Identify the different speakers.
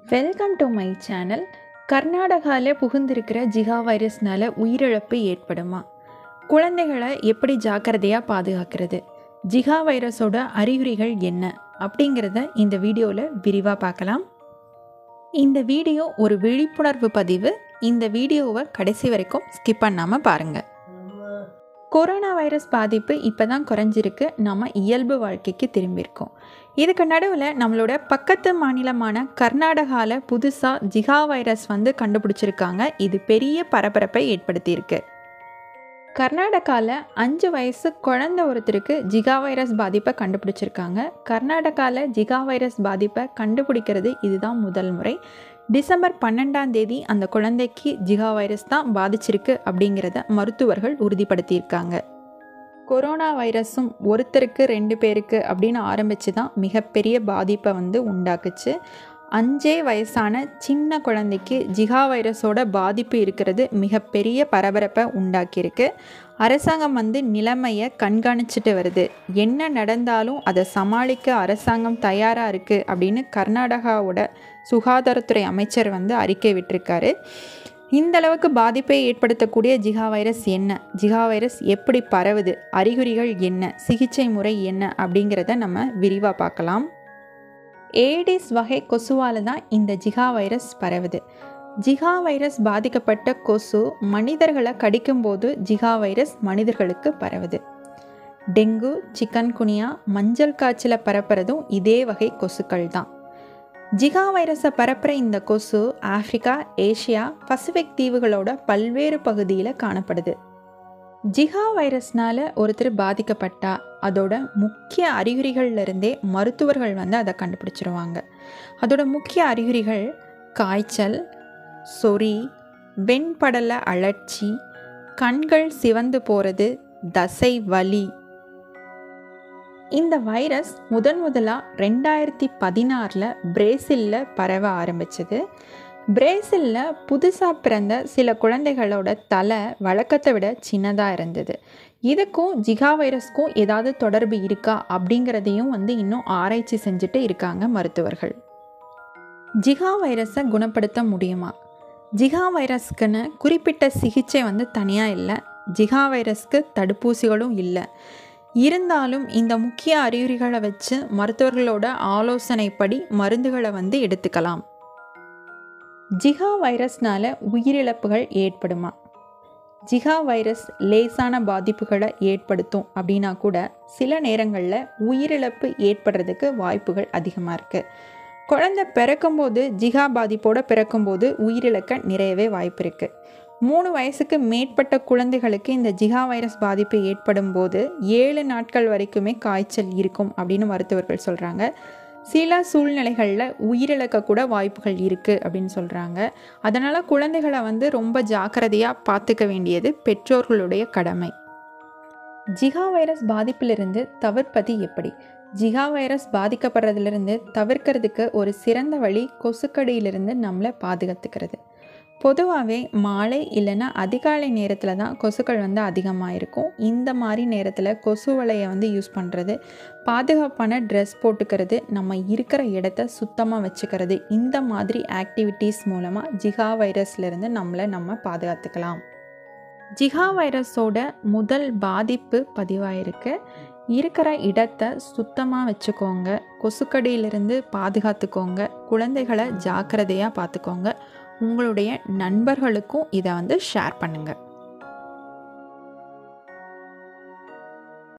Speaker 1: welcome to my channel கர்நாடகாவில் புகுந்திருக்கிற Zika வைரஸ்னால உயிரிழப்பு ஏற்படுமா குழந்தைகளை எப்படி ஜாக்கிரதையாக பாதுகாக்கிறது ஜிகா வைரஸோட அறிகுறிகள் என்ன அப்படிங்கிறத இந்த வீடியோவில் விரிவாக பார்க்கலாம் இந்த வீடியோ ஒரு விழிப்புணர்வு பதிவு இந்த வீடியோவை கடைசி வரைக்கும் ஸ்கிப் பண்ணாமல் பாருங்கள் கொரோனா வைரஸ் பாதிப்பு இப்போ தான் குறைஞ்சிருக்கு நம்ம இயல்பு வாழ்க்கைக்கு திரும்பியிருக்கோம் இதுக்கு நடுவில் நம்மளோட பக்கத்து மாநிலமான கர்நாடகாவில் புதுசாக ஜிகா வைரஸ் வந்து கண்டுபிடிச்சிருக்காங்க இது பெரிய பரபரப்பை ஏற்படுத்தியிருக்கு கர்நாடகாவில் அஞ்சு வயசு குழந்த ஒருத்தருக்கு ஜிகா வைரஸ் பாதிப்பை கண்டுபிடிச்சிருக்காங்க கர்நாடகாவில் ஜிகா வைரஸ் பாதிப்பை கண்டுபிடிக்கிறது இதுதான் முதல் முறை டிசம்பர் பன்னெண்டாம் தேதி அந்த குழந்தைக்கு ஜிகா வைரஸ் தான் பாதிச்சிருக்கு அப்படிங்கிறத மருத்துவர்கள் உறுதிப்படுத்தியிருக்காங்க கொரோனா வைரஸும் ஒருத்தருக்கு ரெண்டு பேருக்கு அப்படின்னு ஆரம்பித்து தான் மிகப்பெரிய பாதிப்பை வந்து உண்டாக்குச்சு அஞ்சே வயசான சின்ன குழந்தைக்கு ஜிகா வைரஸோட பாதிப்பு இருக்கிறது மிகப்பெரிய பரபரப்பை உண்டாக்கியிருக்கு அரசாங்கம் வந்து நிலைமையை கண்காணிச்சிட்டு வருது என்ன நடந்தாலும் அதை சமாளிக்க அரசாங்கம் தயாராக இருக்குது அப்படின்னு கர்நாடகாவோட சுகாதாரத்துறை அமைச்சர் வந்து அறிக்கை விட்டிருக்காரு இந்த அளவுக்கு பாதிப்பை ஏற்படுத்தக்கூடிய ஜிகா வைரஸ் என்ன ஜிகா வைரஸ் எப்படி பரவுது அறிகுறிகள் என்ன சிகிச்சை முறை என்ன அப்படிங்கிறத நம்ம விரிவாக பார்க்கலாம் ஏடிஸ் வகை கொசுவால் தான் இந்த ஜிகா வைரஸ் பரவுது ஜிகா வைரஸ் பாதிக்கப்பட்ட கொசு மனிதர்களை கடிக்கும்போது ஜிகா வைரஸ் மனிதர்களுக்கு பரவுது டெங்கு சிக்கன் குனியா மஞ்சள் காய்ச்சலை பரப்புறதும் இதே வகை கொசுக்கள் தான் ஜிகா வைரஸை பரப்புகிற இந்த கொசு ஆப்பிரிக்கா ஏஷியா பசிபிக் தீவுகளோட பல்வேறு பகுதியில் காணப்படுது ஜிகா வைரஸ்னால் ஒருத்தர் பாதிக்கப்பட்டா அதோட முக்கிய அறிகுறிகள்ல இருந்தே மருத்துவர்கள் வந்து அதை கண்டுபிடிச்சிருவாங்க அதோட முக்கிய அறிகுறிகள் காய்ச்சல் சொறி வெண்படல அழற்சி கண்கள் சிவந்து போகிறது தசை வலி இந்த வைரஸ் முதன் முதலாக ரெண்டாயிரத்தி பதினாறில் பிரேசிலில் பரவ ஆரம்பிச்சது பிரேசிலில் புதுசாக பிறந்த சில குழந்தைகளோட தலை வழக்கத்தை விட சின்னதாக இருந்தது இதுக்கும் ஜிகா வைரஸ்க்கும் ஏதாவது தொடர்பு இருக்கா அப்படிங்கிறதையும் வந்து இன்னும் ஆராய்ச்சி செஞ்சுட்டு இருக்காங்க மருத்துவர்கள் ஜிகா வைரஸை குணப்படுத்த முடியுமா ஜிகா வைரஸ்க்குன்னு குறிப்பிட்ட சிகிச்சை வந்து தனியாக இல்லை ஜிகா வைரஸ்க்கு தடுப்பூசிகளும் இல்லை இருந்தாலும் இந்த முக்கிய அறிகுறிகளை வச்சு மருத்துவர்களோட ஆலோசனைப்படி மருந்துகளை வந்து எடுத்துக்கலாம் ஜிகா வைரஸ்னால உயிரிழப்புகள் ஏற்படுமா ஜிகா வைரஸ் லேசான பாதிப்புகளை ஏற்படுத்தும் அப்படின்னா கூட சில நேரங்களில் உயிரிழப்பு ஏற்படுறதுக்கு வாய்ப்புகள் அதிகமாக இருக்குது குழந்தை பிறக்கும்போது ஜிகா பாதிப்போடு பிறக்கும்போது உயிரிழக்க நிறையவே வாய்ப்பு இருக்குது மூணு வயசுக்கு மேற்பட்ட குழந்தைகளுக்கு இந்த ஜிகா வைரஸ் பாதிப்பு ஏற்படும் போது ஏழு நாட்கள் வரைக்குமே காய்ச்சல் இருக்கும் அப்படின்னு மருத்துவர்கள் சொல்கிறாங்க சில சூழ்நிலைகளில் உயிரிழக்க கூட வாய்ப்புகள் இருக்குது அப்படின்னு சொல்கிறாங்க அதனால் குழந்தைகளை வந்து ரொம்ப ஜாக்கிரதையாக பார்த்துக்க வேண்டியது பெற்றோர்களுடைய கடமை ஜிகா வைரஸ் பாதிப்பிலிருந்து தவிர்ப்பது எப்படி ஜிகா வைரஸ் பாதிக்கப்படுறதுலேருந்து தவிர்க்கிறதுக்கு ஒரு சிறந்த வழி கொசுக்கடியிலிருந்து நம்மளை பாதுகாத்துக்கிறது பொதுவாகவே மாலை இல்லைன்னா அதிகாலை நேரத்தில் தான் கொசுக்கள் வந்து அதிகமாக இருக்கும் இந்த மாதிரி நேரத்தில் கொசு வலையை வந்து யூஸ் பண்ணுறது பாதுகாப்பான ட்ரெஸ் போட்டுக்கிறது நம்ம இருக்கிற இடத்த சுத்தமாக வச்சுக்கிறது இந்த மாதிரி ஆக்டிவிட்டீஸ் மூலமாக ஜிகா வைரஸ்லேருந்து நம்மளை நம்ம பாதுகாத்துக்கலாம் ஜிகா வைரஸோட முதல் பாதிப்பு பதிவாயிருக்கு இருக்கிற இடத்தை சுத்தமாக வச்சுக்கோங்க கொசுக்கடியிலிருந்து பாதுகாத்துக்கோங்க குழந்தைகளை ஜாக்கிரதையாக பார்த்துக்கோங்க உங்களுடைய நண்பர்களுக்கும் இதை வந்து ஷேர் பண்ணுங்கள்